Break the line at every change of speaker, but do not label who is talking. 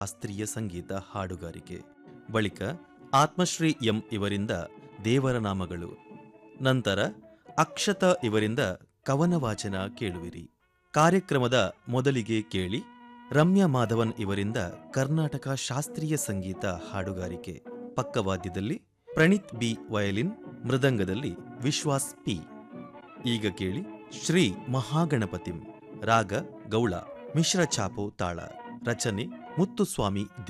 ಶಾಸ್ತ್ರೀಯ ಸಂಗೀತ ಹಾಡುಗಾರಿಕೆ ಬಳಿಕ ಆತ್ಮಶ್ರೀ ಎಂ ಇವರಿಂದ ದೇವರ ನಾಮಗಳು ನಂತರ ಅಕ್ಷತ ಇವರಿಂದ ಕವನ ವಾಚನ ಕೇಳುವಿರಿ ಕಾರ್ಯಕ್ರಮದ ಮೊದಲಿಗೆ ಕೇಳಿ ರಮ್ಯಾ ಮಾಧವನ್ ಇವರಿಂದ ಕರ್ನಾಟಕ ಶಾಸ್ತ್ರೀಯ ಸಂಗೀತ ಹಾಡುಗಾರಿಕೆ ಪಕ್ಕವಾದ್ಯದಲ್ಲಿ ಪ್ರಣೀತ್ ಬಿ ವಯಲಿನ್ ಮೃದಂಗದಲ್ಲಿ ವಿಶ್ವಾಸ್ ಪಿ ಈಗ ಕೇಳಿ ಶ್ರೀ ಮಹಾಗಣಪತಿಂ ರಾಗ ಗೌಳ ಮಿಶ್ರ ಛಾಪು ತಾಳ ರಚನೆ ಮುತ್ತುಸ್ವಾಮಿ